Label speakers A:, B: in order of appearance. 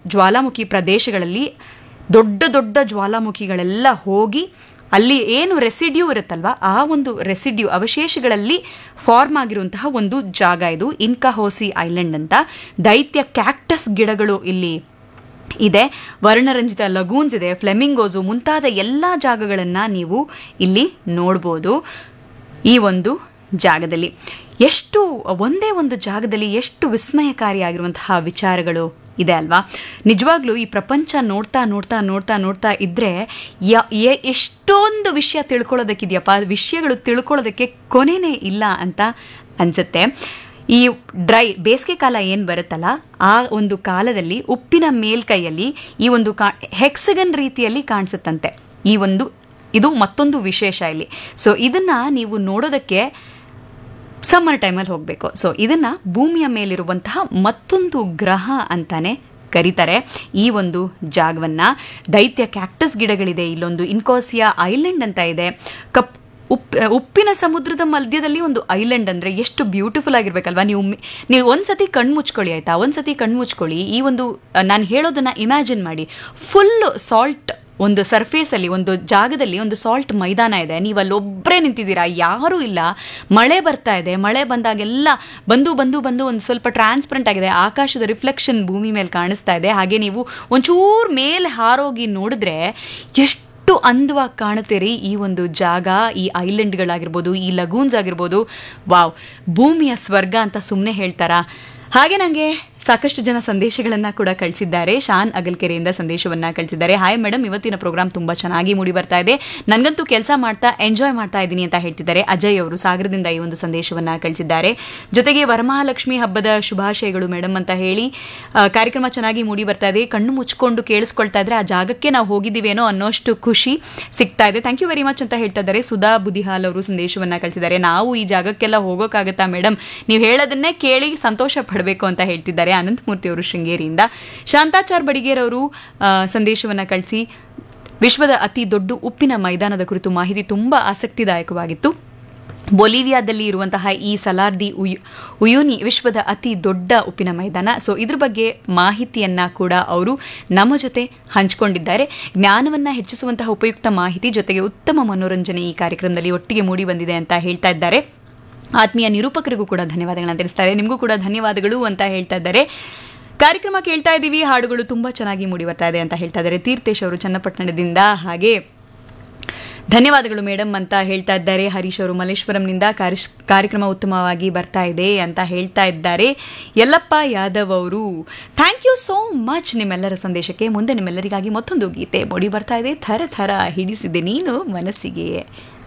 A: ಜ್ವಾಲಾಮುಖಿ ಪ್ರದೇಶಗಳಲ್ಲಿ ದೊಡ್ಡ ದೊಡ್ಡ ಜ್ವಾಲಾಮುಖಿಗಳೆಲ್ಲ ಹೋಗಿ ಅಲ್ಲಿ ಏನು ರೆಸಿಡ್ಯೂ ಇರುತ್ತಲ್ವಾ ಆ ಒಂದು ರೆಸಿಡ್ಯೂ ಅವಶೇಷಗಳಲ್ಲಿ ಫಾರ್ಮ್ ಆಗಿರುವಂತಹ ಒಂದು ಜಾಗ ಇದು ಇನ್ಕಾಹೋಸಿ ಐಲ್ಯಾಂಡ್ ಅಂತ ದೈತ್ಯ ಕ್ಯಾಕ್ಟಸ್ ಗಿಡಗಳು ಇಲ್ಲಿ ಇದೆ ವರ್ಣರಂಜಿತ ಲಗೂನ್ಸ್ ಇದೆ ಫ್ಲೆಮಿಂಗೋಸು ಮುಂತಾದ ಎಲ್ಲ ಜಾಗಗಳನ್ನು ನೀವು ಇಲ್ಲಿ ನೋಡ್ಬೋದು ಈ ಒಂದು ಜಾಗದಲ್ಲಿ ಎಷ್ಟು ಒಂದೇ ಒಂದು ಜಾಗದಲ್ಲಿ ಎಷ್ಟು ವಿಸ್ಮಯಕಾರಿಯಾಗಿರುವಂತಹ ವಿಚಾರಗಳು ಇದೆ ಅಲ್ವಾ ನಿಜವಾಗ್ಲೂ ಈ ಪ್ರಪಂಚ ನೋಡ್ತಾ ನೋಡ್ತಾ ನೋಡ್ತಾ ನೋಡ್ತಾ ಇದ್ರೆ ಯ- ಎ- ಎಷ್ಟೊಂದು ವಿಷಯ ತಿಳ್ಕೊಳ್ಳೋದಕ್ಕಿದೆಯಪ್ಪ ವಿಷಯಗಳು ತಿಳ್ಕೊಳ್ಳೋದಕ್ಕೆ ಕೊನೆನೇ ಇಲ್ಲ ಅಂತ ಅನ್ಸುತ್ತೆ ಈ ಡ್ರೈ ಬೇಸಿಗೆ ಕಾಲ ಏನು ಬರುತ್ತಲ್ಲ ಆ ಒಂದು ಕಾಲದಲ್ಲಿ ಉಪ್ಪಿನ ಮೇಲ್ಕೈಯಲ್ಲಿ ಈ ಒಂದು ಕಾ ಹೆಕ್ಸಗನ್ ರೀತಿಯಲ್ಲಿ ಕಾಣಿಸುತ್ತಂತೆ ಈ ಒಂದು ಇದು ಮತ್ತೊಂದು ವಿಶೇಷ ಇಲ್ಲಿ ಸೊ ಇದನ್ನ ನೀವು ನೋಡೋದಕ್ಕೆ ಸಮ್ಮರ್ ಟೈಮಲ್ಲಿ ಹೋಗಬೇಕು ಸೊ ಇದನ್ನ ಭೂಮಿಯ ಮೇಲಿರುವಂತಹ ಮತ್ತೊಂದು ಗ್ರಹ ಅಂತಾನೆ ಕರೀತಾರೆ ಈ ಒಂದು ಜಾಗವನ್ನ ದೈತ್ಯ ಕ್ಯಾಕ್ಟಸ್ ಗಿಡಗಳಿದೆ ಇಲ್ಲೊಂದು ಇನ್ಕೋಸಿಯಾ ಐಲ್ಯಾಂಡ್ ಅಂತ ಇದೆ ಕಪ್ ಉಪ್ ಉಪ್ಪಿನ ಸಮುದ್ರದ ಮಧ್ಯದಲ್ಲಿ ಒಂದು ಐಲ್ಯಾಂಡ್ ಅಂದರೆ ಎಷ್ಟು ಬ್ಯೂಟಿಫುಲ್ ಆಗಿರ್ಬೇಕಲ್ವಾ ನೀವು ಮಿ- ನೀವು ಒಂದ್ಸತಿ ಕಣ್ಣು ಮುಚ್ಕೊಳ್ಳಿ ಆಯ್ತಾ ಒಂದ್ಸತಿ ಕಣ್ಣು ಮುಚ್ಕೊಳ್ಳಿ ಈ ಒಂದು ನಾನು ಹೇಳೋದನ್ನ ಇಮ್ಯಾಜಿನ್ ಮಾಡಿ ಫುಲ್ ಸಾಲ್ಟ್ ಒಂದು ಸರ್ಫೇಸಲ್ಲಿ ಒಂದು ಜಾಗದಲ್ಲಿ ಒಂದು ಸಾಲ್ಟ್ ಮೈದಾನ ಇದೆ ನೀವು ಅಲ್ಲಿ ಒಬ್ಬರೇ ನಿಂತಿದ್ದೀರಾ ಯಾರೂ ಇಲ್ಲ ಮಳೆ ಬರ್ತಾ ಇದೆ ಮಳೆ ಬಂದಾಗೆಲ್ಲ ಬಂದು ಬಂದು ಬಂದು ಒಂದು ಸ್ವಲ್ಪ ಟ್ರಾನ್ಸ್ಪರೆಂಟ್ ಆಗಿದೆ ಆಕಾಶದ ರಿಫ್ಲೆಕ್ಷನ್ ಭೂಮಿ ಮೇಲೆ ಕಾಣಿಸ್ತಾ ಇದೆ ಹಾಗೆ ನೀವು ಒಂಚೂರು ಮೇಲೆ ಹಾರೋಗಿ ನೋಡಿದ್ರೆ ಎಷ್ಟು ಅಂದವಾಗಿ ಕಾಣುತ್ತೀರಿ ಈ ಒಂದು ಜಾಗ ಈ ಐಲ್ಯಾಂಡ್ಗಳಾಗಿರ್ಬೋದು ಈ ಲಗೂನ್ಸ್ ಆಗಿರ್ಬೋದು ವಾವ್ ಭೂಮಿಯ ಸ್ವರ್ಗ ಅಂತ ಸುಮ್ಮನೆ ಹೇಳ್ತಾರಾ ಹಾಗೆ ನನಗೆ ಸಾಕಷ್ಟು ಜನ ಸಂದೇಶಗಳನ್ನು ಕೂಡ ಕಳಿಸಿದ್ದಾರೆ ಶಾನ್ ಅಗಲ್ಕೆರೆಯಿಂದ ಸಂದೇಶವನ್ನ ಕಳಿಸಿದ್ದಾರೆ ಹಾಯ್ ಮೇಡಮ್ ಇವತ್ತಿನ ಪ್ರೋಗ್ರಾಮ್ ತುಂಬಾ ಚೆನ್ನಾಗಿ ಮೂಡಿ ಬರ್ತಾ ಇದೆ ನನಗಂತೂ ಕೆಲಸ ಮಾಡ್ತಾ ಎಂಜಾಯ್ ಮಾಡ್ತಾ ಇದ್ದೀನಿ ಅಂತ ಹೇಳ್ತಿದ್ದಾರೆ ಅಜಯ್ ಅವರು ಸಾಗರದಿಂದ ಈ ಒಂದು ಸಂದೇಶವನ್ನ ಕಳಿಸಿದ್ದಾರೆ ಜೊತೆಗೆ ವರಮಹಾಲಕ್ಷ್ಮಿ ಹಬ್ಬದ ಶುಭಾಶಯಗಳು ಮೇಡಮ್ ಅಂತ ಹೇಳಿ ಆ, ಕಾರ್ಯಕ್ರಮ ಚೆನ್ನಾಗಿ ಮೂಡಿ ಬರ್ತಾ ಇದೆ ಕಣ್ಣು ಮುಚ್ಕೊಂಡು ಕೇಳಿಸ್ಕೊಳ್ತಾ ಇದ್ರೆ ಆ ಜಾಗಕ್ಕೆ ನಾವು ಹೋಗಿದ್ದೀವೇನೋ ಅನ್ನೋಷ್ಟು ಖುಷಿ ಸಿಗ್ತಾ ಇದೆ ಥ್ಯಾಂಕ್ ಯು ವೆರಿ ಮಚ್ ಅಂತ ಹೇಳ್ತಾ ಇದ್ದಾರೆ ಸುಧಾ ಬುದಿಹಾಲ್ ಅವರು ಸಂದೇಶವನ್ನ ಕಳಿಸಿದ್ದಾರೆ ನಾವು ಈ ಜಾಗಕ್ಕೆಲ್ಲ ಹೋಗೋಕ್ಕಾಗತ್ತಾ ಮೇಡಮ್ ನೀವು ಹೇಳೋದನ್ನೇ ಕೇಳಿ ಸಂತೋಷ ಪಡಬೇಕು ಅಂತ ಹೇಳ್ತಿದ್ದಾರೆ ಅನಂತಮೂರ್ತಿ ಅವರು ಶೃಂಗೇರಿಯಿಂದ ಶಾಂತಾಚಾರ್ ಬಡಿಗೇರ್ ಅವರು ಆ, ಸಂದೇಶವನ್ನ ಕಳಿಸಿ ವಿಶ್ವದ ಅತಿ ದೊಡ್ಡ ಉಪ್ಪಿನ ಮೈದಾನದ ಕುರಿತು ಮಾಹಿತಿ ತುಂಬಾ ಆಸಕ್ತಿದಾಯಕವಾಗಿತ್ತು ಬೊಲಿವಿಯಾದಲ್ಲಿ ಇರುವಂತಹ ಈ ಸಲಾರ್ದಿ ಉಯ್ ಉಯುನಿ ವಿಶ್ವದ ಅತಿ ದೊಡ್ಡ ಉಪ್ಪಿನ ಮೈದಾನ ಸೊ ಇದ್ರ ಬಗ್ಗೆ ಮಾಹಿತಿಯನ್ನ ಕೂಡ ಅವರು ನಮ್ಮ ಜೊತೆ ಹಂಚಿಕೊಂಡಿದ್ದಾರೆ ಜ್ಞಾನವನ್ನ ಹೆಚ್ಚಿಸುವಂತಹ ಉಪಯುಕ್ತ ಮಾಹಿತಿ ಜೊತೆಗೆ ಉತ್ತಮ ಮನೋರಂಜನೆ ಈ ಕಾರ್ಯಕ್ರಮದಲ್ಲಿ ಒಟ್ಟಿಗೆ ಮೂಡಿ ಬಂದಿದೆ ಅಂತ ಹೇಳ್ತಾ ಇದ್ದಾರೆ ಆತ್ಮೀಯ ನಿರೂಪಕರಿಗೂ ಕೂಡ ಧನ್ಯವಾದಗಳನ್ನ ತಿಳಿಸ್ತಾರೆ ನಿಮಗೂ ಕೂಡ ಧನ್ಯವಾದಗಳು ಅಂತ ಹೇಳ್ತಾ ಇದ್ದಾರೆ ಕಾರ್ಯಕ್ರಮ ಕೇಳ್ತಾ ಇದ್ದೀವಿ ಹಾಡುಗಳು ತುಂಬಾ ಚೆನ್ನಾಗಿ ಮೂಡಿ ಬರ್ತಾ ಇದೆ ಅಂತ ಹೇಳ್ತಾ ಇದ್ದಾರೆ ತೀರ್ಥೇಶ್ ಅವರು ಚನ್ನಪಟ್ಟಣದಿಂದ ಹಾಗೆ ಧನ್ಯವಾದಗಳು ಮೇಡಮ್ ಅಂತ ಹೇಳ್ತಾ ಇದ್ದಾರೆ ಹರೀಶ್ ಅವರು ಮಲ್ಲೇಶ್ವರಂನಿಂದ ಕಾರ್ಯಶ್- ಕಾರ್ಯಕ್ರಮ ಉತ್ತಮವಾಗಿ ಬರ್ತಾ ಇದೆ ಅಂತ ಹೇಳ್ತಾ ಇದ್ದಾರೆ ಯಲ್ಲಪ್ಪ ಯಾದವ್ ಅವರು ಥ್ಯಾಂಕ್ ಯು ಸೋ ಮಚ್ ನಿಮ್ಮೆಲ್ಲರ ಸಂದೇಶಕ್ಕೆ ಮುಂದೆ ನಿಮ್ಮೆಲ್ಲರಿಗಾಗಿ ಮತ್ತೊಂದು ಗೀತೆ ಮೂಡಿ ಬರ್ತಾ ಇದೆ ಥರ ಥರ ಹಿಡಿಸಿದೆ ನೀನು ಮನಸ್ಸಿಗೆ